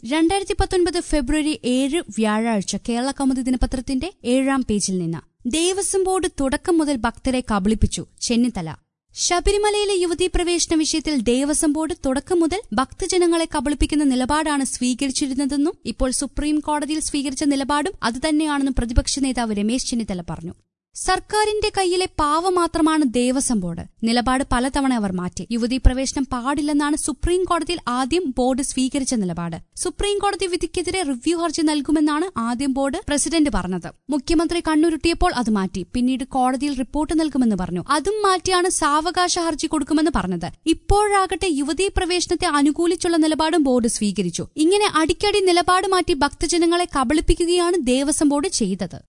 രണ്ടായിരത്തി പത്തൊൻപത് ഫെബ്രുവരി ഏഴ് വ്യാഴാഴ്ച കേരള കൗമുദി ദിനപത്രത്തിന്റെ ഏഴാം പേജിൽ നിന്ന് ദേവസ്വം ബോർഡ് തുടക്കം മുതൽ ഭക്തരെ കബളിപ്പിച്ചു ചെന്നിത്തല ശബരിമലയിലെ യുവതീ പ്രവേശന വിഷയത്തിൽ ദേവസ്വം ബോർഡ് തുടക്കം മുതൽ ഭക്തജനങ്ങളെ കബളിപ്പിക്കുന്ന നിലപാടാണ് സ്വീകരിച്ചിരുന്നതെന്നും ഇപ്പോൾ സുപ്രീം കോടതിയിൽ സ്വീകരിച്ച നിലപാടും അതുതന്നെയാണെന്നും പ്രതിപക്ഷ നേതാവ് രമേശ് ചെന്നിത്തല പറഞ്ഞു സർക്കാരിന്റെ കയ്യിലെ പാവ മാത്രമാണ് ദേവസ്വം ബോർഡ് നിലപാട് പലതവണ അവർ മാറ്റി യുവതീ പ്രവേശനം പാടില്ലെന്നാണ് സുപ്രീം കോടതിയിൽ ആദ്യം ബോർഡ് സ്വീകരിച്ച നിലപാട് സുപ്രീം കോടതി വിധിക്കെതിരെ റിവ്യൂ ഹർജി നൽകുമെന്നാണ് ആദ്യം ബോർഡ് പ്രസിഡന്റ് പറഞ്ഞത് മുഖ്യമന്ത്രി കണ്ണുരുട്ടിയപ്പോൾ അത് മാറ്റി പിന്നീട് കോടതിയിൽ റിപ്പോർട്ട് നൽകുമെന്ന് പറഞ്ഞു അതും മാറ്റിയാണ് സാവകാശ ഹർജി കൊടുക്കുമെന്ന് പറഞ്ഞത് ഇപ്പോഴാകട്ടെ യുവതീ പ്രവേശനത്തെ അനുകൂലിച്ചുള്ള നിലപാടും ബോർഡ് സ്വീകരിച്ചു ഇങ്ങനെ അടിക്കടി നിലപാട് മാറ്റി ഭക്തജനങ്ങളെ കബളിപ്പിക്കുകയാണ് ദേവസ്വം ബോർഡ് ചെയ്തത്